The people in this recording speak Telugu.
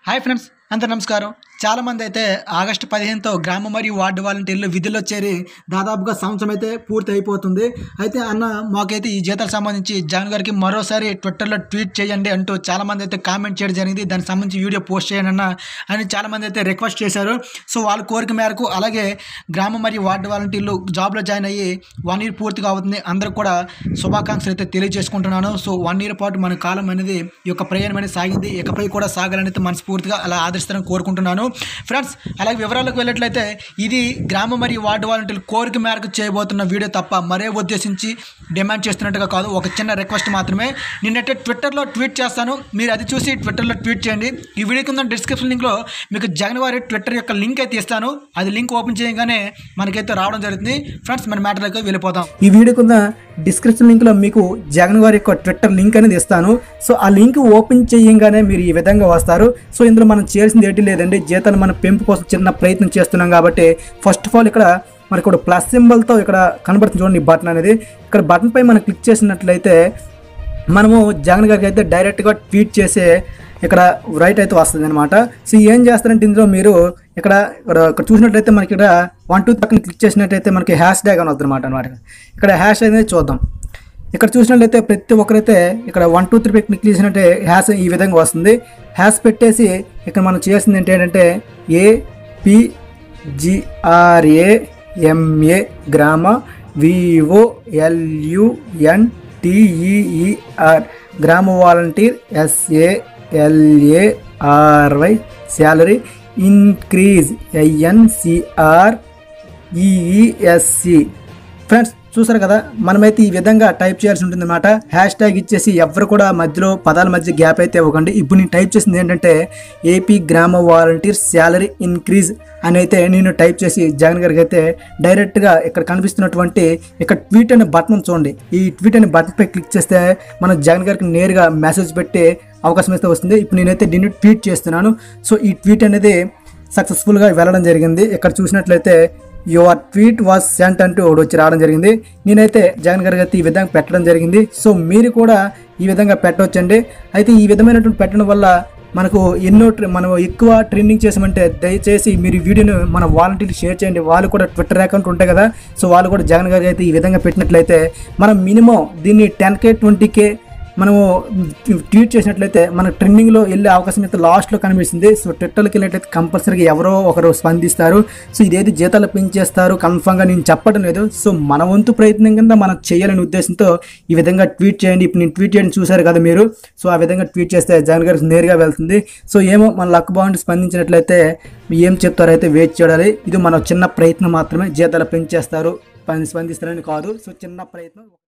హాయ్ ఫ్రెండ్స్ అంత నమస్కారం చాలామంది అయితే ఆగస్టు పదిహేనుతో గ్రామ మరియు వార్డు వాలంటీర్లు విధుల్లో చేరి దాదాపుగా సంవత్సరం అయితే పూర్తి అయిపోతుంది అయితే అన్న మాకైతే ఈ జీతాలకు సంబంధించి జగన్ గారికి మరోసారి ట్విట్టర్లో ట్వీట్ చేయండి అంటూ చాలామంది అయితే కామెంట్ చేయడం జరిగింది దానికి సంబంధించి వీడియో పోస్ట్ చేయండి అన్న అని చాలామంది అయితే రిక్వెస్ట్ చేశారు సో వాళ్ళ కోరిక మేరకు అలాగే గ్రామ మరియు వార్డు వాలంటీర్లు జాబ్లో జాయిన్ అయ్యి వన్ ఇయర్ పూర్తిగా అవుతుంది అందరికి కూడా శుభాకాంక్షలు అయితే తెలియజేసుకుంటున్నాను సో వన్ ఇయర్ పాటు మన కాలం అనేది ఈ యొక్క ప్రయాణం అనేది సాగింది ఇకపై కూడా సాగాలని అయితే మనస్ఫూర్తిగా అలా ఆదరిస్తారని కోరుకుంటున్నాను ఫ్రెండ్స్ అలాగే వివరాలకు వెళ్ళినట్లయితే ఇది గ్రామ మరియు వార్డు వాలంటీర్లు కోరిక మేరకు చేయబోతున్న వీడియో తప్ప మరే ఉద్దేశించి డిమాండ్ చేస్తున్నట్టుగా కాదు ఒక చిన్న రిక్వెస్ట్ మాత్రమే నిన్నైతే ట్విట్టర్లో ట్వీట్ చేస్తాను మీరు అది చూసి ట్విట్టర్లో ట్వీట్ చేయండి ఈ వీడియో కింద డిస్క్రిప్షన్ లింక్లో మీకు జగన్ వారి ట్విట్టర్ యొక్క లింక్ అయితే ఇస్తాను అది లింక్ ఓపెన్ చేయగానే మనకైతే రావడం జరుగుతుంది ఫ్రెండ్స్ మన మ్యాటర్లోకి వెళ్ళిపోతాం ఈ వీడియో కింద డిస్క్రిప్షన్ లింక్లో మీకు జగన్ గారి యొక్క ట్విట్టర్ లింక్ అనేది ఇస్తాను సో ఆ లింక్ ఓపెన్ చేయగానే మీరు ఈ విధంగా వస్తారు సో ఇందులో మనం చేయాల్సింది ఏంటి లేదండి జీతాలు మన పెంపు కోసం చిన్న ప్రయత్నం చేస్తున్నాం కాబట్టి ఫస్ట్ ఆఫ్ ఆల్ ఇక్కడ మనకి ఇక్కడ ప్లస్ సింబల్తో ఇక్కడ కనబడుతుంది చూడండి ఈ బటన్ అనేది ఇక్కడ బటన్ పై మనం క్లిక్ చేసినట్లయితే మనము జగన్ గారికి అయితే డైరెక్ట్గా ట్వీట్ చేసే ఇక్కడ రైట్ అయితే వస్తుంది అనమాట సో ఏం చేస్తారంటే ఇందులో మీరు ఇక్కడ ఇక్కడ ఇక్కడ చూసినట్లయితే మనకి ఇక్కడ వన్ టూ పక్కన క్లిక్ చేసినట్లయితే మనకి హ్యాష్ ట్యాగ్ అని వస్తుంది అనమాట అనమాట ఇక్కడ హ్యాష్ అనేది చూద్దాం ఇక్కడ చూసినట్లయితే ప్రతి ఒక్కరైతే ఇక్కడ వన్ టూ త్రీ క్లిక్ చేసినట్టే హ్యాష్ ఈ విధంగా వస్తుంది హ్యాష్ పెట్టేసి ఇక్కడ మనం చేసింది ఏంటంటే ఏ పి జిఆర్ఏ ఎంఏ గ్రామ విఓ ఎల్యుఎన్ టిఈఈఆర్ గ్రామ volunteer S A L A R Y salary increase I N C R E E S C friends చూసారు కదా మనమైతే ఈ విధంగా టైప్ చేయాల్సి ఉంటుంది అనమాట హ్యాష్ ట్యాగ్ ఇచ్చేసి ఎవరు కూడా మధ్యలో పదాల మధ్య గ్యాప్ అయితే ఇవ్వకండి ఇప్పుడు నేను టైప్ చేసింది ఏంటంటే ఏపీ గ్రామ వాలంటీర్ శాలరీ ఇంక్రీజ్ అని అయితే నేను టైప్ చేసి జగన్ గారికి అయితే డైరెక్ట్గా ఇక్కడ కనిపిస్తున్నటువంటి ఇక్కడ ట్వీట్ అనే బటన్ చూడండి ఈ ట్వీట్ అనే బటన్ పై క్లిక్ చేస్తే మనం జగన్ గారికి నేరుగా మెసేజ్ పెట్టే అవకాశం అయితే వస్తుంది ఇప్పుడు నేనైతే దీన్ని ట్వీట్ చేస్తున్నాను సో ఈ ట్వీట్ అనేది సక్సెస్ఫుల్గా వెళ్ళడం జరిగింది ఇక్కడ చూసినట్లయితే యువర్ ట్వీట్ వాజ్ సెంట్ అంటూ ఒకటి వచ్చి రావడం జరిగింది నేనైతే జగన్ గారికి అయితే ఈ విధంగా పెట్టడం జరిగింది సో మీరు కూడా ఈ విధంగా పెట్టవచ్చండి అయితే ఈ విధమైనటువంటి పెట్టడం వల్ల మనకు ఎన్నో ట్ర- మనం ఎక్కువ ట్రెండింగ్ చేసామంటే దయచేసి మీరు ఈ వీడియోను మన వాలంటీర్లు షేర్ చేయండి వాళ్ళు కూడా ట్విట్టర్ అకౌంట్ ఉంటాయి కదా సో వాళ్ళు కూడా జగన్ గారికి అయితే ఈ విధంగా పెట్టినట్లయితే మనం మినిమం దీన్ని టెన్ కే ట్వంటీ కే మనము ట్వీట్ చేసినట్లయితే మన ట్రెండింగ్లో వెళ్ళే అవకాశం అయితే లాస్ట్లో కనిపిస్తుంది సో ట్విట్టర్కి వెళ్ళినట్లయితే కంపల్సరీగా ఎవరో ఒకరు స్పందిస్తారు సో ఇదేది జీతాలు పెంచేస్తారు కన్ఫామ్గా నేను చెప్పడం లేదు సో మన వంతు ప్రయత్నం కింద మనం చేయాలనే ఉద్దేశంతో ఈ విధంగా ట్వీట్ చేయండి ఇప్పుడు నేను ట్వీట్ చేయడం చూశారు కదా మీరు సో ఆ విధంగా ట్వీట్ చేస్తే జగన్ గారికి నేరుగా వెళ్తుంది సో ఏమో మన లక్ బాగుండి స్పందించినట్లయితే ఏం చెప్తారో అయితే వెయిట్ చేయాలి ఇది మన చిన్న ప్రయత్నం మాత్రమే జీతాలు పెంచేస్తారు స్పందిస్తారని కాదు సో చిన్న ప్రయత్నం